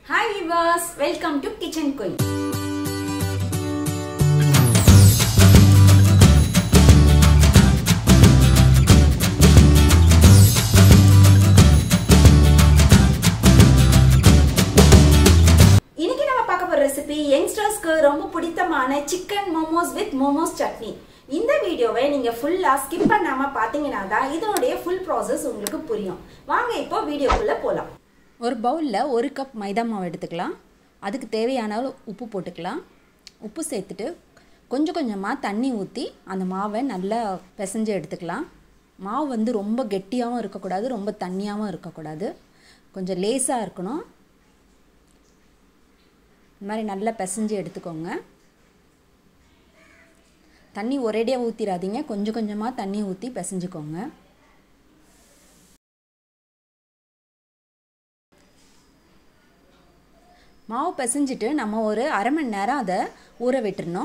hi viewers welcome to kitchen queen இன்னைக்கு நம்ம பார்க்க போற ரெசிபி யங்ஸ்டர்ஸ்க்கு ரொம்ப பிடித்தமான சிக்கன் மோமோஸ் வித் மோமோஸ் சட்னி இந்த வீடியோவை நீங்க ஃபுல்லா ஸ்கிப் பண்ணாம பாத்தீங்கன்னா தான் இதனுடைய ஃபுல் ப்ராசஸ் உங்களுக்கு புரியும் வாங்க இப்போ வீடியோக்குள்ள போலாம் ஒரு பவுலில் ஒரு கப் மைதா மாவு எடுத்துக்கலாம் அதுக்கு தேவையான அளவு உப்பு போட்டுக்கலாம் உப்பு சேர்த்துட்டு கொஞ்சம் கொஞ்சமாக தண்ணி ஊற்றி அந்த மாவை நல்லா பிசைஞ்சு எடுத்துக்கலாம் மாவு வந்து ரொம்ப கெட்டியாகவும் இருக்கக்கூடாது ரொம்ப தண்ணியாகவும் இருக்கக்கூடாது கொஞ்சம் லேசாக இருக்கணும் இந்த மாதிரி நல்லா பிசைஞ்சு எடுத்துக்கோங்க தண்ணி ஒரேடியாக ஊற்றிடாதீங்க கொஞ்சம் கொஞ்சமாக தண்ணி ஊற்றி பிசைஞ்சுக்கோங்க மாவு பிசைஞ்சிட்டு நம்ம ஒரு அரை மணி நேரம் அதை ஊற விட்டுறணும்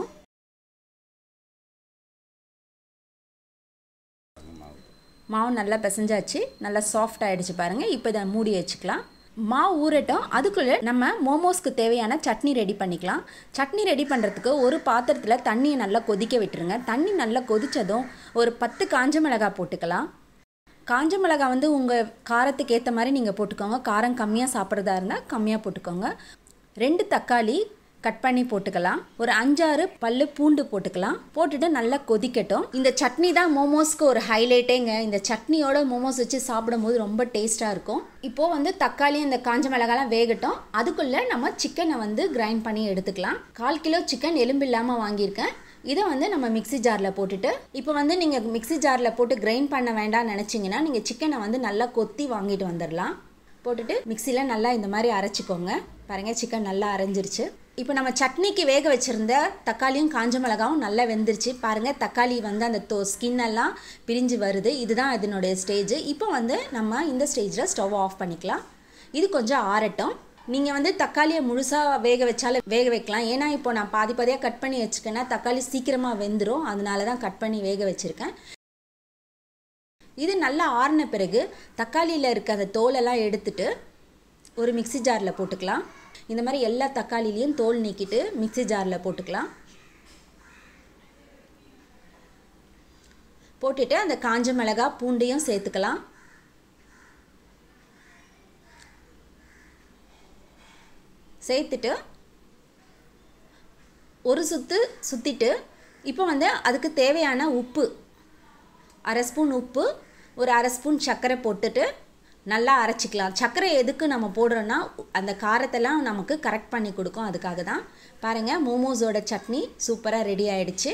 மாவு நல்லா பிசைஞ்சாச்சு நல்லா சாஃப்ட் ஆகிடுச்சு பாருங்கள் இப்போ இதை மூடி வச்சுக்கலாம் மாவு ஊறட்டும் அதுக்குள்ளே நம்ம மோமோஸ்க்கு தேவையான சட்னி ரெடி பண்ணிக்கலாம் சட்னி ரெடி பண்ணுறதுக்கு ஒரு பாத்திரத்தில் தண்ணியை நல்லா கொதிக்க விட்டுருங்க தண்ணி நல்லா கொதித்ததும் ஒரு பத்து காஞ்ச மிளகாய் போட்டுக்கலாம் காஞ்ச மிளகாய் வந்து உங்கள் காரத்துக்கு ஏற்ற மாதிரி நீங்கள் போட்டுக்கோங்க காரம் கம்மியாக சாப்பிட்றதா இருந்தால் கம்மியாக போட்டுக்கோங்க ரெண்டு தக்காளி கட் பண்ணி போட்டுக்கலாம் ஒரு அஞ்சாறு பல்லு பூண்டு போட்டுக்கலாம் போட்டுட்டு நல்லா கொதிக்கட்டும் இந்த சட்னி தான் மோமோஸ்க்கு ஒரு ஹைலைட்டேங்க இந்த சட்னியோட மோமோஸ் வச்சு சாப்பிடும்போது ரொம்ப டேஸ்ட்டாக இருக்கும் இப்போது வந்து தக்காளி இந்த காஞ்ச மிளகாலாம் வேகட்டும் அதுக்குள்ளே நம்ம சிக்கனை வந்து கிரைண்ட் பண்ணி எடுத்துக்கலாம் கால் கிலோ சிக்கன் எலும்பு இல்லாமல் வாங்கியிருக்கேன் இதை வந்து நம்ம மிக்ஸி ஜாரில் போட்டுட்டு இப்போ வந்து நீங்கள் மிக்ஸி ஜாரில் போட்டு கிரைண்ட் பண்ண வேண்டாம்னு நினச்சிங்கன்னா நீங்கள் சிக்கனை வந்து நல்லா கொத்தி வாங்கிட்டு வந்துடலாம் போட்டுட்டு மிக்சியில் நல்லா இந்த மாதிரி அரைச்சிக்கோங்க பாருங்கள் சிக்கன் நல்லா அரைஞ்சிருச்சு இப்போ நம்ம சட்னிக்கு வேக வச்சுருந்த தக்காளியும் காஞ்ச மிளகாவும் நல்லா வெந்துருச்சு பாருங்கள் தக்காளி வந்து அந்த தோ ஸ்கின் எல்லாம் பிரிஞ்சு வருது இதுதான் இதனுடைய ஸ்டேஜ் இப்போ வந்து நம்ம இந்த ஸ்டேஜில் ஸ்டவ் ஆஃப் பண்ணிக்கலாம் இது கொஞ்சம் ஆறட்டும் நீங்கள் வந்து தக்காளியை முழுசாக வேக வச்சாலும் வேக வைக்கலாம் ஏன்னா இப்போ நான் பாதி பாதியாக கட் பண்ணி வச்சுக்கேன்னா தக்காளி சீக்கிரமாக வெந்துடும் அதனால தான் கட் பண்ணி வேக வச்சுருக்கேன் இது நல்லா ஆறின பிறகு தக்காளியில் இருக்க அந்த தோலெல்லாம் எடுத்துட்டு ஒரு மிக்சி ஜாரில் போட்டுக்கலாம் இந்த மாதிரி எல்லா தக்காளிலையும் தோல் நீக்கிட்டு மிக்சி ஜாரில் போட்டுக்கலாம் போட்டுட்டு அந்த காஞ்ச மிளகா பூண்டையும் சேர்த்துக்கலாம் சேர்த்துட்டு ஒரு சுற்று சுற்றிட்டு இப்போ வந்து அதுக்கு தேவையான உப்பு அரை ஸ்பூன் உப்பு ஒரு அரை ஸ்பூன் சர்க்கரை போட்டுட்டு நல்லா அரைச்சிக்கலாம் சர்க்கரை எதுக்கு நம்ம போடுறோன்னா அந்த காரத்தெல்லாம் நமக்கு கரெக்ட் பண்ணி கொடுக்கும் அதுக்காக தான் பாருங்கள் மோமோஸோட சட்னி சூப்பராக ரெடி ஆகிடுச்சு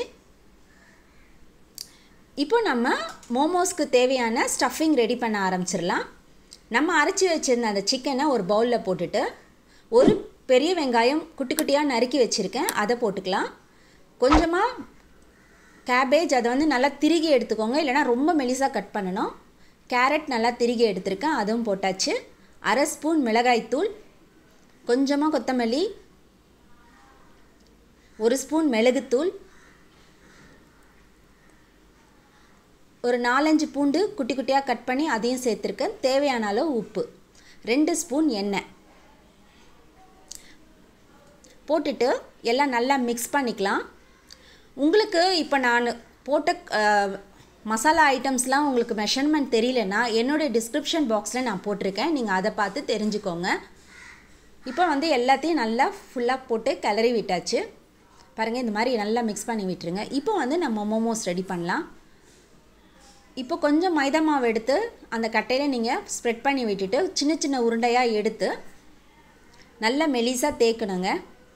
இப்போ நம்ம மோமோஸ்க்கு தேவையான ஸ்டஃபிங் ரெடி பண்ண ஆரம்பிச்சிடலாம் நம்ம அரைச்சி வச்சுருந்த அந்த சிக்கனை ஒரு பவுலில் போட்டுட்டு ஒரு பெரிய வெங்காயம் குட்டி குட்டியாக நறுக்கி வச்சுருக்கேன் அதை போட்டுக்கலாம் கொஞ்சமாக கேபேஜ் அதை வந்து நல்லா திருகி எடுத்துக்கோங்க இல்லைனா ரொம்ப மெலிசாக கட் பண்ணணும் கேரட் நல்லா திருகி எடுத்திருக்கேன் அதுவும் போட்டாச்சு அரை ஸ்பூன் மிளகாய்த்தூள் கொஞ்சமாக கொத்தமல்லி ஒரு ஸ்பூன் மிளகுத்தூள் ஒரு நாலஞ்சு பூண்டு குட்டி குட்டியாக கட் பண்ணி அதையும் சேர்த்துருக்கேன் தேவையான அளவு உப்பு ரெண்டு ஸ்பூன் எண்ணெய் போட்டுட்டு எல்லாம் நல்லா மிக்ஸ் பண்ணிக்கலாம் உங்களுக்கு இப்போ நான் போட்ட மசாலா ஐட்டம்ஸ்லாம் உங்களுக்கு மெஷர்மெண்ட் தெரியலனா என்னுடைய டிஸ்கிரிப்ஷன் பாக்ஸில் நான் போட்டிருக்கேன் நீங்கள் அதை பார்த்து தெரிஞ்சுக்கோங்க இப்போ வந்து எல்லாத்தையும் நல்லா ஃபுல்லாக போட்டு கிளறி விட்டாச்சு பாருங்கள் இந்த மாதிரி நல்லா மிக்ஸ் பண்ணி விட்டுருங்க இப்போ வந்து நம்ம மோமோஸ் ரெடி பண்ணலாம் இப்போ கொஞ்சம் மைதா மாவு எடுத்து அந்த கட்டையில் நீங்கள் ஸ்ப்ரெட் பண்ணி விட்டுட்டு சின்ன சின்ன உருண்டையாக எடுத்து நல்லா மெலிசாக தேய்க்கணுங்க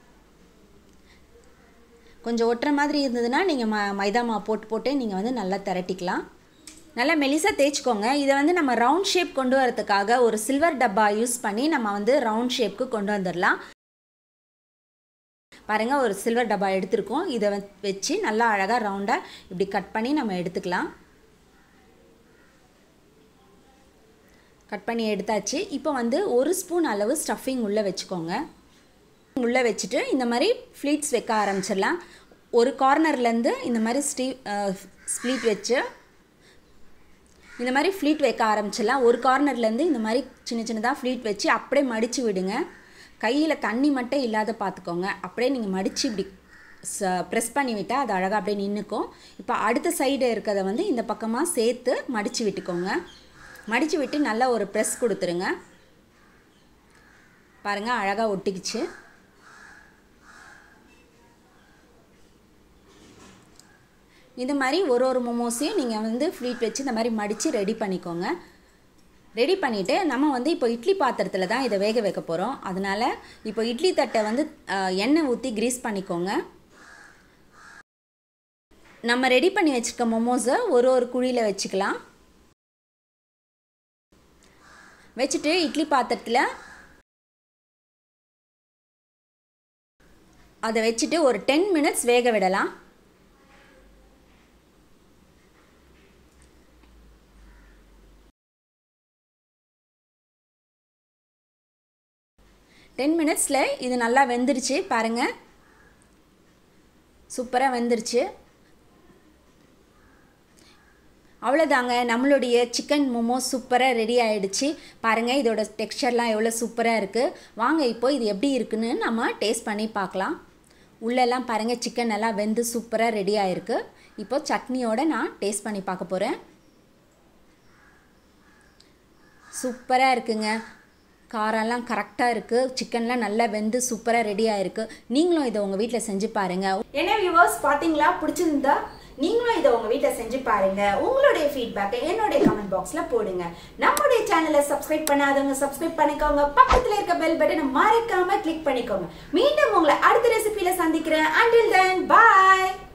கொஞ்சம் ஒட்டுற மாதிரி இருந்ததுன்னா நீங்கள் ம மைதா மாவு போட்டு போட்டு நீங்கள் வந்து நல்லா திரட்டிக்கலாம் நல்லா மெலிசாக தேய்ச்சிக்கோங்க இதை வந்து நம்ம ரவுண்ட் ஷேப் கொண்டு வரதுக்காக ஒரு சில்வர் டப்பா யூஸ் பண்ணி நம்ம வந்து ரவுண்ட் ஷேப்க்கு கொண்டு வந்துடலாம் பாருங்கள் ஒரு சில்வர் டப்பா எடுத்திருக்கோம் இதை வச்சு நல்லா அழகாக ரவுண்டாக இப்படி கட் பண்ணி நம்ம எடுத்துக்கலாம் கட் பண்ணி எடுத்தாச்சு இப்போ வந்து ஒரு ஸ்பூன் அளவு ஸ்டஃபிங் உள்ளே வச்சுக்கோங்க உள்ளே வச்சுட்டு இந்த மாதிரி ஃப்ளீட்ஸ் வைக்க ஆரம்பிச்சிடலாம் ஒரு கார்னர்லேருந்து இந்த மாதிரி ஸ்டீ ஸ்ப்ளீட் வச்சு இந்த மாதிரி ஃப்ளீட் வைக்க ஆரம்பிச்சிடலாம் ஒரு கார்னர்லேருந்து இந்த மாதிரி சின்ன சின்னதாக ஃப்ளீட் வச்சு அப்படியே மடித்து விடுங்க கையில் தண்ணி மட்டும் இல்லாத பார்த்துக்கோங்க அப்படியே நீங்கள் மடித்து இப்படி ச ப்ரெஸ் பண்ணி விட்டால் அது அழகாக அப்படியே நின்றுக்கும் இப்போ அடுத்த சைடு இருக்கிறத வந்து இந்த பக்கமாக சேர்த்து மடித்து விட்டுக்கோங்க மடித்து விட்டு நல்லா ஒரு ப்ரெஸ் கொடுத்துருங்க பாருங்கள் அழகாக ஒட்டிக்கிச்சு இந்த மாதிரி ஒரு ஒரு மோமோஸையும் நீங்கள் வந்து ஃப்ளீட் வச்சு இந்த மாதிரி மடித்து ரெடி பண்ணிக்கோங்க ரெடி பண்ணிவிட்டு நம்ம வந்து இப்போ இட்லி பாத்திரத்தில் தான் இதை வேக வைக்க போகிறோம் அதனால் இப்போ இட்லி தட்டை வந்து எண்ணெய் ஊற்றி க்ரீஸ் பண்ணிக்கோங்க நம்ம ரெடி பண்ணி வச்சுருக்க மொமோஸை ஒரு ஒரு குழியில் வச்சுக்கலாம் வச்சுட்டு இட்லி பாத்திரத்தில் அதை வச்சுட்டு ஒரு டென் மினிட்ஸ் வேக விடலாம் டென் மினிட்ஸில் இது நல்லா வெந்துருச்சு பாருங்கள் சூப்பராக வெந்துருச்சு அவ்வளோதாங்க நம்மளுடைய சிக்கன் மோமோஸ் சூப்பராக ரெடி ஆகிடுச்சு பாருங்கள் இதோட டெக்ஸ்சர்லாம் எவ்வளோ சூப்பராக இருக்குது வாங்க இப்போ இது எப்படி இருக்குன்னு நம்ம டேஸ்ட் பண்ணி பார்க்கலாம் உள்ளெல்லாம் பாருங்கள் சிக்கன் நல்லா வெந்து சூப்பராக ரெடி ஆகிருக்கு இப்போ சட்னியோட நான் டேஸ்ட் பண்ணி பார்க்க போகிறேன் சூப்பராக இருக்குங்க காரம்லாம் கரெக்டாக இருக்குது சிக்கன்லாம் நல்லா வெந்து சூப்பராக ரெடி ஆயிருக்கு நீங்களும் இதை உங்கள் வீட்டில் செஞ்சு பாருங்கள் என்ன வியூவர்ஸ் பாத்தீங்களா பிடிச்சிருந்தா நீங்களும் இதை உங்க வீட்டில் செஞ்சு பாருங்க உங்களுடைய ஃபீட்பேக்கை என்னுடைய கமெண்ட் பாக்ஸ்ல போடுங்க நம்முடைய சேனலை சப்ஸ்கிரைப் பண்ணாதவங்க சப்ஸ்கிரைப் பண்ணிக்கோங்க பக்கத்துல இருக்க பெல் பட்டனை மறக்காம கிளிக் பண்ணிக்கோங்க மீண்டும் உங்களை அடுத்த ரெசிபியில சந்திக்கிறேன் அண்டில் தென் பாய்